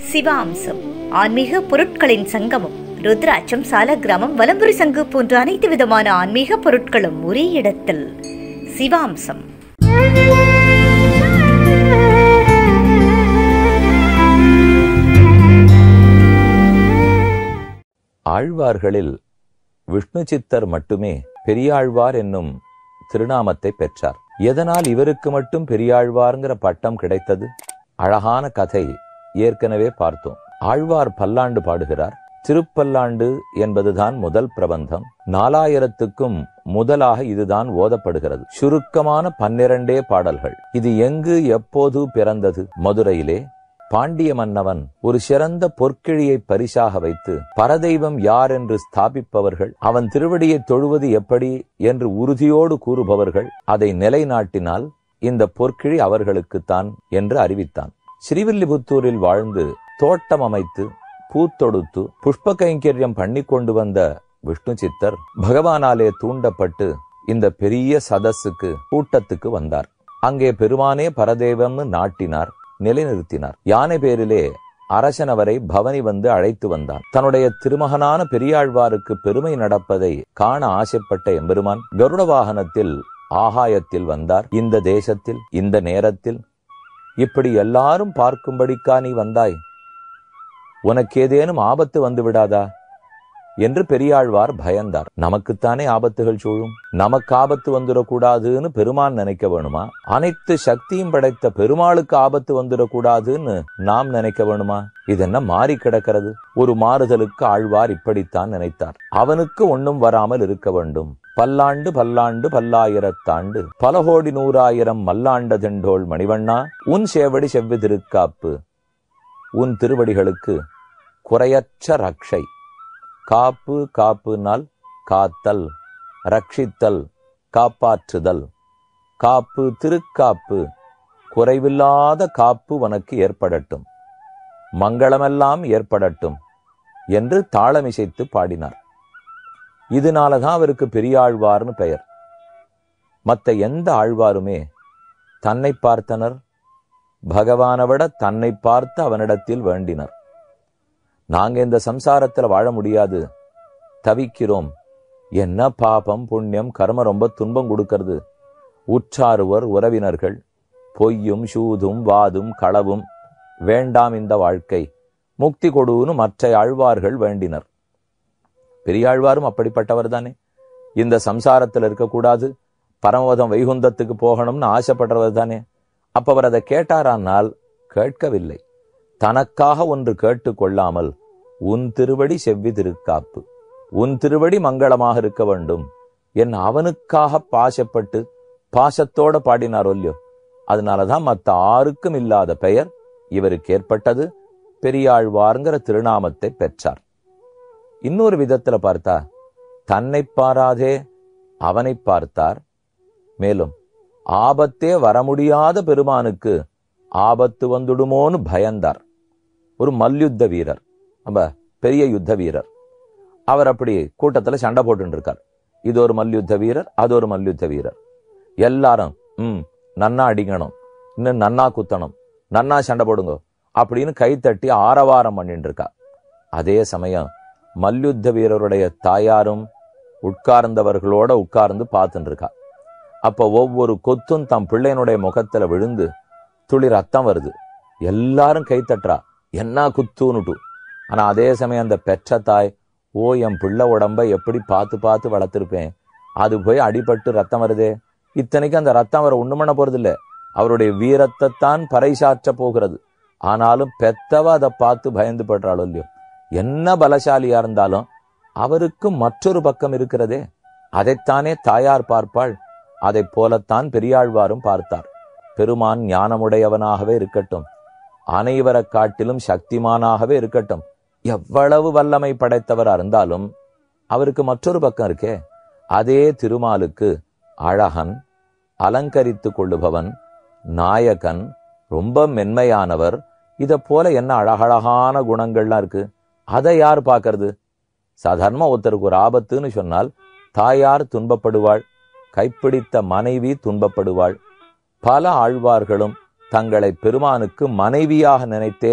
சிவாம்சம் ஆன்மீக பொருட்களின் சங்கமம் ருத்ராட்சம் சாலக்கிராமம் வலம்புரி சங்கு போன்ற அனைத்து விதமான ஆன்மீக பொருட்களும் ஒரே இடத்தில் சிவாம்சம் ஆழ்வார்களில் விஷ்ணு சித்தர் மட்டுமே பெரியாழ்வார் என்னும் திருநாமத்தை பெற்றார் எதனால் இவருக்கு மட்டும் பெரியாழ்வார்ங்கிற பட்டம் கிடைத்தது அழகான கதை ஏற்கனவே பார்த்தோம் ஆழ்வார் பல்லாண்டு பாடுகிறார் திருப்பல்லாண்டு என்பதுதான் முதல் பிரபந்தம் நாலாயிரத்துக்கும் முதலாக இதுதான் ஓதப்படுகிறது சுருக்கமான பன்னிரண்டே பாடல்கள் இது எங்கு எப்போது பிறந்தது மதுரையிலே பாண்டிய மன்னவன் ஒரு சிறந்த பொற்கிழியை பரிசாக வைத்து பரதெய்வம் யார் என்று ஸ்தாபிப்பவர்கள் அவன் திருவடியை தொழுவது எப்படி என்று உறுதியோடு கூறுபவர்கள் அதை நிலைநாட்டினால் இந்த பொற்கிழி அவர்களுக்குத்தான் என்று அறிவித்தான் ஸ்ரீவில்லிபுத்தூரில் வாழ்ந்து தோட்டம் அமைத்து பூத்தொடுத்து புஷ்ப கைங்கரியம் பண்ணி கொண்டு வந்த விஷ்ணு சித்தர் பகவானாலே தூண்டப்பட்டு இந்த பெரிய சதஸுக்கு கூட்டத்துக்கு வந்தார் அங்கே பெருமானே பரதேவம்னு நாட்டினார் நிலைநிறுத்தினார் யானை பேரிலே அரசன் அவரை பவனி வந்து அழைத்து வந்தான் தன்னுடைய திருமகனான பெரியாழ்வாருக்கு பெருமை நடப்பதை காண ஆசைப்பட்ட எம்பெருமான் கருட வாகனத்தில் ஆகாயத்தில் வந்தார் இந்த தேசத்தில் இந்த நேரத்தில் இப்படி எல்லாரும் பார்க்கும்படிக்கா நீ வந்தாய் உனக்கு ஏதேனும் ஆபத்து வந்து விடாதா என்று பெரியாழ்வார் பயந்தார் நமக்குத்தானே ஆபத்துகள் சூழும் நமக்கு ஆபத்து வந்துடக்கூடாதுன்னு பெருமான் நினைக்க வேணுமா அனைத்து சக்தியும் படைத்த பெருமாளுக்கு ஆபத்து வந்துடக்கூடாதுன்னு நாம் நினைக்க வேணுமா இதென்ன மாறி கிடக்கிறது ஒரு மாறுதலுக்கு ஆழ்வார் இப்படித்தான் நினைத்தார் அவனுக்கு ஒன்னும் வராமல் இருக்க வேண்டும் பல்லாண்டு பல்லாண்டு பல்லாயிரத்தாண்டு பல கோடி நூறாயிரம் மல்லாண்டதெண்டோள் மணிவண்ணா உன் சேவடி செவ்வி திருக்காப்பு உன் திருவடிகளுக்கு குறையற்ற ரக்ஷை காப்பு காப்புனால் காத்தல் ரட்சித்தல் காப்பாற்றுதல் காப்பு திருக்காப்பு குறைவில்லாத காப்பு உனக்கு ஏற்படட்டும் மங்களமெல்லாம் ஏற்படட்டும் என்று தாளமிசைத்து பாடினார் இதனாலதான் அவருக்கு பெரியாழ்வார்னு பெயர் மத்த எந்த ஆழ்வாருமே தன்னை பார்த்தனர் பகவானை விட தன்னை பார்த்து அவனிடத்தில் வேண்டினர் நாங்க இந்த சம்சாரத்துல வாழ முடியாது தவிக்கிறோம் என்ன பாபம் புண்ணியம் கர்ம ரொம்ப துன்பம் கொடுக்கிறது உற்றாருவர் உறவினர்கள் பொய்யும் சூதும் வாதும் களவும் வேண்டாம் இந்த வாழ்க்கை முக்தி கொடுன்னு மற்ற ஆழ்வார்கள் வேண்டினர் பெரியாழ்வாரும் அப்படிப்பட்டவர் தானே இந்த சம்சாரத்தில் இருக்கக்கூடாது பரமவதம் வைகுந்தத்துக்கு போகணும்னு ஆசைப்படுறவர் தானே அப்ப அவர் அதை கேட்டாரானால் கேட்கவில்லை தனக்காக ஒன்று கேட்டுக்கொள்ளாமல் உன் திருவடி செவ்வி திருக்காப்பு உன் திருவடி மங்களமாக இருக்க வேண்டும் என் அவனுக்காக பாசப்பட்டு பாசத்தோட பாடினார் ஒல்லியோ அதனாலதான் மத்த ஆருக்கும் இல்லாத பெயர் இவருக்கு ஏற்பட்டது பெரியாழ்வார்ங்கிற திருநாமத்தை பெற்றார் இன்னொரு விதத்துல பார்த்தா தன்னை பாராதே அவனை பார்த்தார் மேலும் ஆபத்தே வர முடியாத பெருமானுக்கு ஆபத்து வந்துடுமோன்னு பயந்தார் ஒரு மல்யுத்த வீரர் நம்ம பெரிய யுத்த வீரர் அவர் அப்படி கூட்டத்துல சண்டை போட்டு இருக்கார் இது ஒரு மல்யுத்த வீரர் அது ஒரு மல்யுத்த வீரர் எல்லாரும் ம் நன்னா அடிக்கணும் இன்னும் நன்னா குத்தணும் நன்னா சண்டை போடுங்க அப்படின்னு கைத்தட்டி ஆரவாரம் பண்ணிட்டு இருக்கா அதே சமயம் மல்யுத்த வீரருடைய தாயாரும் உட்கார்ந்தவர்களோட உட்கார்ந்து பார்த்துட்டு இருக்கா அப்ப ஒவ்வொரு கொத்தும் தம் பிள்ளையனுடைய முகத்துல விழுந்து துளி ரத்தம் வருது எல்லாரும் கைத்தட்டுறா என்ன குத்துன்னுட்டு ஆனா அதே சமயம் அந்த பெற்ற தாய் ஓ என் பிள்ளை உடம்ப எப்படி பார்த்து பார்த்து வளர்த்திருப்பேன் அது போய் அடிபட்டு ரத்தம் வருதே இத்தனைக்கு அந்த ரத்தம் வர ஒண்ணு பண்ண போறது இல்ல அவருடைய வீரத்தை தான் பறைசாற்ற போகிறது ஆனாலும் பெத்தவ அதை பார்த்து பயந்து படுறாளோ இல்லையோ என்ன பலசாலியா இருந்தாலும் அவருக்கு மற்றொரு பக்கம் இருக்கிறதே அதைத்தானே தாயார் பார்ப்பாள் அதை போலத்தான் பெரியாழ்வாரும் பார்த்தார் பெருமான் ஞானமுடையவனாகவே இருக்கட்டும் அனைவரை காட்டிலும் சக்திமானாகவே இருக்கட்டும் எவ்வளவு வல்லமை படைத்தவரா இருந்தாலும் அவருக்கு மற்றொரு பக்கம் இருக்கே அதே திருமாலுக்கு அழகன் அலங்கரித்து கொள்ளுபவன் நாயகன் ரொம்ப மென்மையானவர் இத போல என்ன அழகழகான குணங்கள்லாம் இருக்கு அதை யார் பார்க்கறது சாதாரணமா ஒருத்தருக்கு ஒரு ஆபத்துன்னு சொன்னால் தாயார் துன்பப்படுவாள் கைப்பிடித்த மனைவி துன்பப்படுவாள் பல ஆழ்வார்களும் தங்களை பெருமானுக்கு மனைவியாக நினைத்தே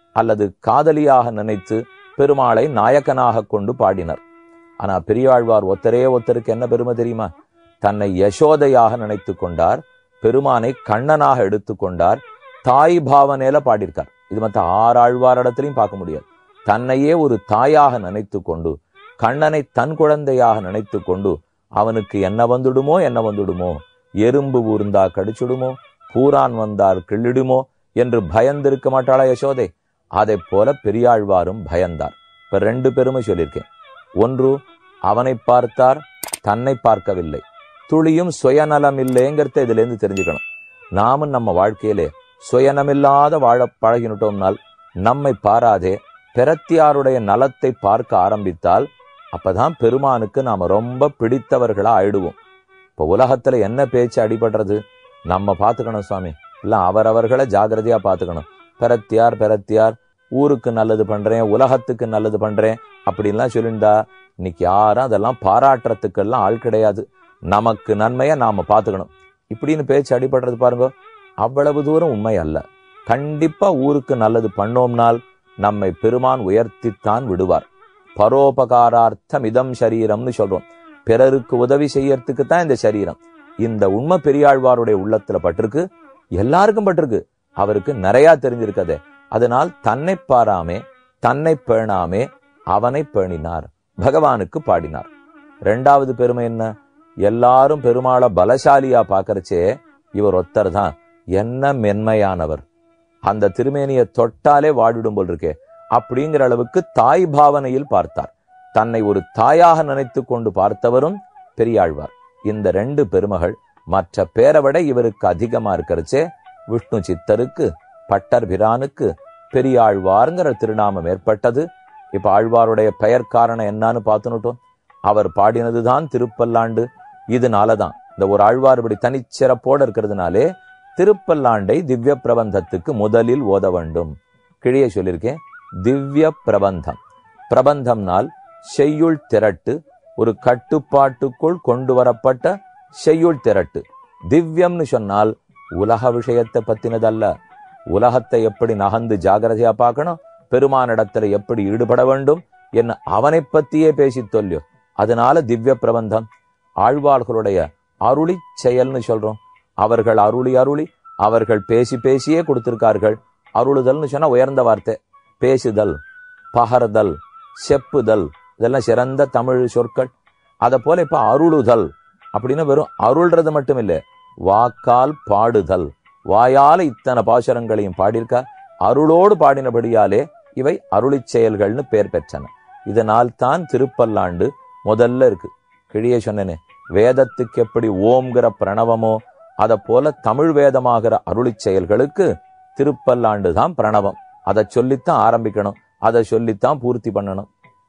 அல்லது காதலியாக நினைத்து பெருமாளை நாயக்கனாக கொண்டு பாடினர் ஆனா பெரியாழ்வார் ஒத்தரே ஒத்தருக்கு என்ன பெருமை தெரியுமா தன்னை யசோதையாக நினைத்து கொண்டார் பெருமானை கண்ணனாக எடுத்துக்கொண்டார் தாய் பாவனையில பாடியிருக்கார் இது மத்த ஆறு ஆழ்வார் இடத்துலையும் பார்க்க முடியாது தன்னையே ஒரு தாயாக நினைத்து கொண்டு கண்ணனை தன் குழந்தையாக நினைத்து கொண்டு அவனுக்கு என்ன வந்துடுமோ என்ன வந்துடுமோ எறும்பு ஊர்ந்தா கடிச்சுடுமோ பூரான் வந்தால் கிள்ளிடுமோ என்று பயந்திருக்க மாட்டாளா யசோதை அதை போல பெரியாழ்வாரும் பயந்தார் இப்ப ரெண்டு பெருமை சொல்லியிருக்கேன் ஒன்று அவனை பார்த்தார் தன்னை பார்க்கவில்லை துளியும் சுயநலம் இல்லைங்கிறத இதுல இருந்து தெரிஞ்சுக்கணும் நாமும் நம்ம வாழ்க்கையிலே சுயநமில்லாத வாழ பழகினுட்டோம்னால் நம்மை பாராதே பெறத்தியாருடைய நலத்தை பார்க்க ஆரம்பித்தால் அப்பதான் பெருமானுக்கு நாம ரொம்ப பிடித்தவர்களா ஆயிடுவோம் இப்ப உலகத்துல என்ன பேச்சு அடிபடுறது நம்ம பாத்துக்கணும் சுவாமி இல்ல அவரவர்களை ஜாகிரதையா பாத்துக்கணும் பெறத்தியார் பெறத்தியார் ஊருக்கு நல்லது பண்றேன் உலகத்துக்கு நல்லது பண்றேன் அப்படின்லாம் சொல்லிண்டா இன்னைக்கு யாரும் அதெல்லாம் பாராட்டுறதுக்கெல்லாம் ஆள் கிடையாது நமக்கு நன்மையை நாம பாத்துக்கணும் இப்படின்னு பேச்சு அடிபடுறது பாருங்க அவ்வளவு தூரம் உண்மை அல்ல கண்டிப்பா ஊருக்கு நல்லது பண்ணோம்னால் நம்மை பெருமான் உயர்த்தித்தான் விடுவார் பரோபகாரார்த்தம் இதம் சரீரம்னு சொல்றோம் பிறருக்கு உதவி செய்யறதுக்கு தான் இந்த சரீரம் இந்த உண்மை பெரியாழ்வாருடைய உள்ளத்துல பட்டிருக்கு எல்லாருக்கும் பட்டிருக்கு அவருக்கு நிறைய தெரிஞ்சிருக்கதே அதனால் தன்னை பாராமே தன்னை பேணாமே அவனை பேணினார் பகவானுக்கு பாடினார் ரெண்டாவது பெருமை என்ன எல்லாரும் பெருமாளை பலசாலியா பாக்கறச்சே இவர் ஒத்தர் தான் என்ன மென்மையானவர் அந்த திருமேனியை தொட்டாலே வாடிடும் போல் இருக்கே அப்படிங்கிற அளவுக்கு தாய் பாவனையில் பார்த்தார் தன்னை ஒரு தாயாக நினைத்து கொண்டு பார்த்தவரும் பெரியாழ்வார் இந்த ரெண்டு பெருமகள் மற்ற பேரை விட இவருக்கு அதிகமா இருக்கிறச்சே விஷ்ணு சித்தருக்கு பட்டர் பிரானுக்கு பெரியாழ்வார்ங்கிற திருநாமம் ஏற்பட்டது இப்ப ஆழ்வாருடைய பெயர் காரணம் என்னன்னு பார்த்துனுட்டோம் அவர் பாடினதுதான் திருப்பல்லாண்டு இதனாலதான் இந்த ஒரு ஆழ்வார் இப்படி தனிச்சிறப்போட இருக்கிறதுனாலே திருப்பல்லாண்டை திவ்ய பிரபந்தத்துக்கு முதலில் ஓத வேண்டும் கிழிய சொல்லியிருக்கேன் திவ்ய பிரபந்தம் பிரபந்தம்னால் செய்யுள் திரட்டு ஒரு கட்டுப்பாட்டுக்குள் கொண்டு வரப்பட்ட செய்யுள் திரட்டு திவ்யம்னு சொன்னால் உலக விஷயத்தை பத்தினதல்ல உலகத்தை எப்படி நகர்ந்து ஜாகிரதையா பார்க்கணும் பெருமானிடத்துல எப்படி ஈடுபட வேண்டும் என்ன அவனை பத்தியே பேசி தொல்லியோ அதனால திவ்ய பிரபந்தம் ஆழ்வார்களுடைய அருளி செயல்னு சொல்றோம் அவர்கள் அருளி அருளி அவர்கள் பேசி பேசியே கொடுத்திருக்கார்கள் அருளுதல்னு சொன்னா உயர்ந்த வார்த்தை பேசுதல் பகர்தல் செப்புதல் இதெல்லாம் சிறந்த தமிழ் சொற்கள் அத போல இப்ப அருளுதல் அப்படின்னு வெறும் அருள்றது மட்டும் இல்ல வாக்கால் பாடுதல் வாயால இத்தனை பாசுரங்களையும் பாடியிருக்கா அருளோடு பாடினபடியாலே இவை அருளிச் செயல்கள்னு பெயர் பெற்றன இதனால் தான் திருப்பல்லாண்டு முதல்ல இருக்கு கிழிய சொன்னேனே வேதத்துக்கு எப்படி ஓம்ங்கிற பிரணவமோ அத போல தமிழ் வேதமாகிற அருளிச் செயல்களுக்கு திருப்பல்லாண்டு தான் பிரணவம் அதை சொல்லித்தான் ஆரம்பிக்கணும் அதை சொல்லித்தான் பூர்த்தி பண்ணணும்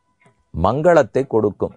மங்களத்தை கொடுக்கும்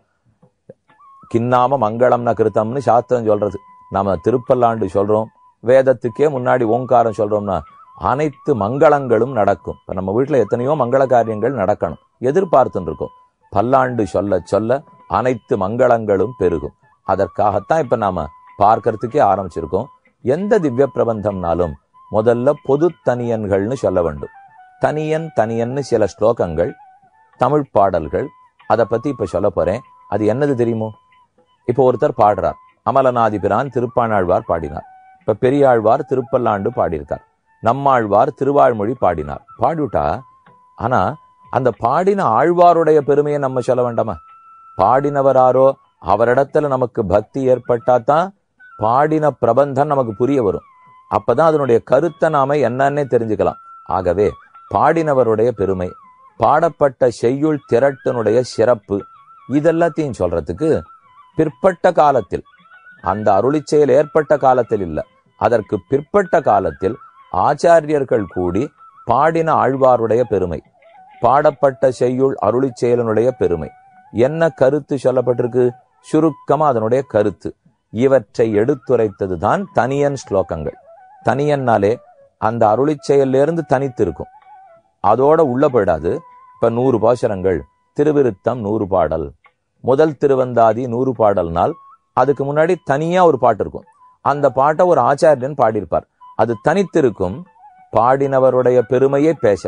கிண்ணாம மங்களம்னா கிருத்தம்னு சாஸ்திரம் சொல்றது நாம திருப்பல்லாண்டு சொல்றோம் வேதத்துக்கே முன்னாடி ஓங்காரம் சொல்றோம்னா அனைத்து மங்களங்களும் நடக்கும் இப்ப நம்ம வீட்டுல எத்தனையோ மங்கள காரியங்கள் நடக்கணும் எதிர்பார்த்துட்டு இருக்கோம் பல்லாண்டு சொல்ல சொல்ல அனைத்து மங்களங்களும் பெருகும் அதற்காகத்தான் இப்ப நாம பார்க்கறதுக்கே ஆரம்பிச்சிருக்கோம் எந்த திவ்ய பிரபந்தம்னாலும் முதல்ல பொது தனியன்கள்னு சொல்ல வேண்டும் தனியன் தனியன்னு சில ஸ்லோகங்கள் தமிழ் பாடல்கள் அதை பத்தி இப்ப சொல்ல போறேன் அது என்னது தெரியுமோ இப்போ ஒருத்தர் பாடுறார் அமலநாதிபிரான் திருப்பாணாழ்வார் பாடினார் இப்ப பெரியாழ்வார் திருப்பல்லாண்டு பாடியிருக்கார் நம்மாழ்வார் திருவாழ்மொழி பாடினார் பாடிவிட்டா ஆனா அந்த பாடின ஆழ்வாருடைய பெருமையை நம்ம சொல்ல வேண்டாமா பாடினவராரோ அவரிடத்துல நமக்கு பக்தி ஏற்பட்டா தான் பாடின பிரபந்தம் நமக்கு புரிய வரும் அப்பதான் அதனுடைய கருத்தை நாம என்னன்னே தெரிஞ்சுக்கலாம் ஆகவே பாடினவருடைய பெருமை பாடப்பட்ட செய்யுள் திரட்டினுடைய சிறப்பு இதெல்லாத்தையும் சொல்றதுக்கு பிற்பட்ட காலத்தில் அந்த அருளிச் செயல் ஏற்பட்ட காலத்தில் இல்ல அதற்கு பிற்பட்ட காலத்தில் ஆச்சாரியர்கள் கூடி பாடின ஆழ்வாருடைய பெருமை பாடப்பட்ட செய்யுள் அருளிச் செயலினுடைய பெருமை என்ன கருத்து சொல்லப்பட்டிருக்கு சுருக்கமா அதனுடைய கருத்து இவற்றை எடுத்துரைத்தது தான் தனியன் ஸ்லோகங்கள் தனியன்னாலே அந்த அருளிச் செயலிலிருந்து தனித்து இருக்கும் அதோட உள்ள போயிடாது இப்ப நூறு பாசுரங்கள் திருவிருத்தம் நூறு பாடல் முதல் திருவந்தாதி நூறு பாடல்னால் அதுக்கு முன்னாடி தனியா ஒரு பாட்டு இருக்கும் அந்த பாட்டை ஒரு ஆச்சாரியன் பாடியிருப்பார் அது தனித்திருக்கும் பாடினவருடைய பெருமையை பேச வரும்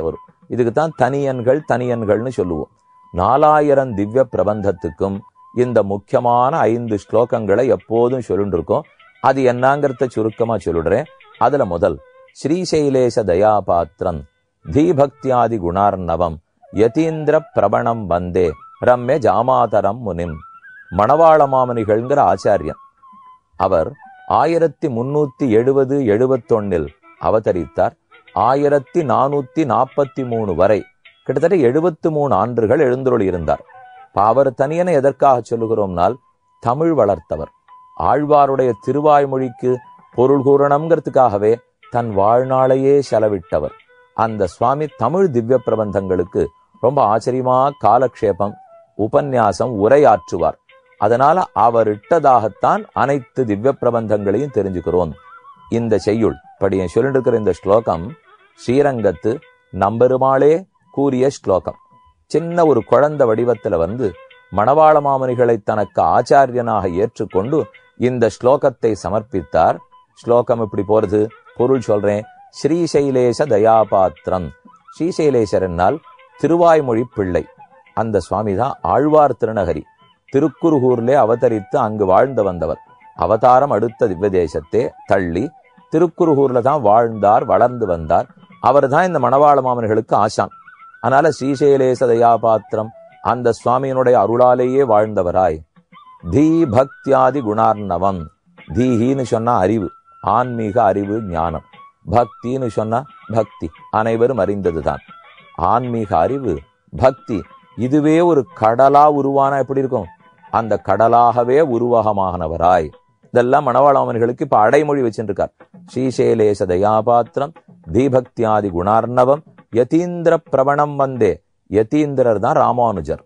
இதுக்கு தான் தனியன்கள் தனியன்கள்னு சொல்லுவோம் நாலாயிரம் திவ்ய பிரபந்தத்துக்கும் இந்த முக்கியமான ஐந்து ஸ்லோகங்களை எப்போதும் சொல்லிட்டு இருக்கோம் அது என்னங்கிறத சுருக்கமா சொல்லிடுறேன் அதுல முதல் ஸ்ரீசைலேச தயாபாத்திரம் தீபக்தியாதி குணார்ணவம் யதீந்திர பிரபணம் வந்தே ரம்ய ஜாமாதரம் முனிம் மணவாள மாமனிகள்ங்கிற ஆச்சாரியன் அவர் ஆயிரத்தி முன்னூத்தி எழுபது எழுபத்தொன்னில் அவதரித்தார் ஆயிரத்தி நானூத்தி நாற்பத்தி மூணு வரை கிட்டத்தட்ட எழுபத்து மூணு ஆண்டுகள் எழுந்தருள் இருந்தார் அவர் தனியனை எதற்காக சொல்லுகிறோம்னால் தமிழ் வளர்த்தவர் ஆழ்வாருடைய திருவாய்மொழிக்கு பொருள் கூறணுங்கிறதுக்காகவே தன் வாழ்நாளையே செலவிட்டவர் அந்த சுவாமி தமிழ் திவ்ய பிரபந்தங்களுக்கு ரொம்ப ஆச்சரியமா காலக்ஷேபம் உபன்யாசம் உரையாற்றுவார் அதனால அவர் இட்டதாகத்தான் அனைத்து திவ்ய பிரபந்தங்களையும் தெரிஞ்சுக்கிறோம் இந்த செய்யுள் படி சொல்லிட்டு இருக்கிற இந்த ஸ்லோகம் ஸ்ரீரங்கத்து நம்பெருமாளே கூறிய ஸ்லோகம் சின்ன ஒரு குழந்தை வடிவத்துல வந்து மணவாள மாமனிகளை தனக்கு ஆச்சாரியனாக ஏற்றுக்கொண்டு இந்த ஸ்லோகத்தை சமர்ப்பித்தார் ஸ்லோகம் இப்படி போறது பொருள் சொல்றேன் ஸ்ரீசைலேச தயாபாத்திரம் ஸ்ரீசைலேசர் என்னால் திருவாய்மொழி பிள்ளை அந்த சுவாமி தான் ஆழ்வார் திருநகரி திருக்குறுகூர்லே அவதரித்து அங்கு வாழ்ந்து வந்தவர் அவதாரம் அடுத்த திவ்ய தேசத்தே தள்ளி திருக்குறுகூர்ல தான் வாழ்ந்தார் வளர்ந்து வந்தார் அவர் தான் இந்த மணவாள மாமன்களுக்கு ஆசான் அதனால ஸ்ரீசைலேச தயாபாத்திரம் அந்த சுவாமியினுடைய அருளாலேயே வாழ்ந்தவராய் தீ பக்தியாதி குணார்ணவம் தீஹின்னு சொன்னா அறிவு ஆன்மீக அறிவு ஞானம் பக்தின்னு சொன்னா பக்தி அனைவரும் அறிந்ததுதான் ஆன்மீக அறிவு பக்தி இதுவே ஒரு கடலா உருவானா எப்படி இருக்கும் அந்த கடலாகவே உருவகமானவராய் இதெல்லாம் மணவாளவன்களுக்கு இப்ப அடைமொழி வச்சுருக்கார் ஸ்ரீசேலேச தயாபாத்திரம் தீபக்தியாதி குணார்ணவம் யதீந்திர பிரபணம் வந்தே யதீந்திரர் தான் ராமானுஜர்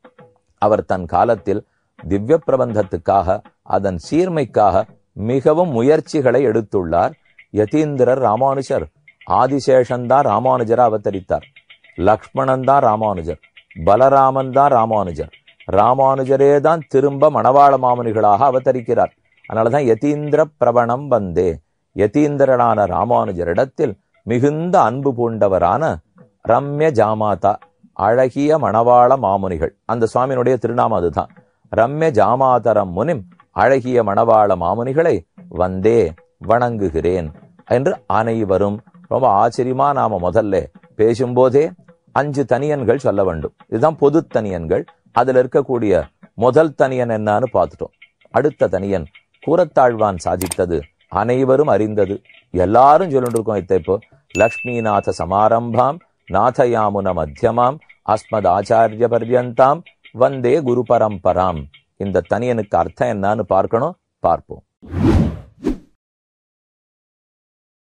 அவர் தன் காலத்தில் திவ்ய பிரபந்தத்துக்காக அதன் சீர்மைக்காக மிகவும் முயற்சிகளை எடுத்துள்ளார் யதீந்திரர் ராமானுஜர் ஆதிசேஷன் தான் ராமானுஜரா அவதரித்தார் லக்ஷ்மணன் தான் ராமானுஜர் பலராமன் தான் ராமானுஜர் ராமானுஜரே தான் திரும்ப மணவாள மாமுனிகளாக அவதரிக்கிறார் அதனாலதான் யதீந்திர பிரபணம் வந்தே யதீந்திரனான ராமானுஜரிடத்தில் மிகுந்த அன்பு பூண்டவரான ரம்ய ஜாமாதா அழகிய மணவாள மாமுனிகள் அந்த சுவாமியினுடைய திருநாமம் அதுதான் ரம்ய ஜாமாதரம் முனிம் அழகிய மணவாள மாமுனிகளை வந்தே வணங்குகிறேன் என்று அனைவரும் ரொம்ப ஆச்சரியமா நாம முதல்ல பேசும்போதே அஞ்சு தனியன்கள் சொல்ல வேண்டும் இதுதான் பொது தனியன்கள் அதுல இருக்கக்கூடிய முதல் தனியன் என்னன்னு பார்த்துட்டோம் அடுத்த தனியன் கூரத்தாழ்வான் சாதித்தது அனைவரும் அறிந்தது எல்லாரும் சொல்லிட்டு இருக்கோம் இத்த இப்போ லக்ஷ்மிநாத சமாரம்பாம் நாதயாமுன மத்தியமாம் அஸ்மத் ஆச்சாரிய பர்யந்தாம் வந்தே குரு பரம்பராம் இந்த தனியனுக்கு அர்த்தம் என்னன்னு பார்க்கணும் பார்ப்போம்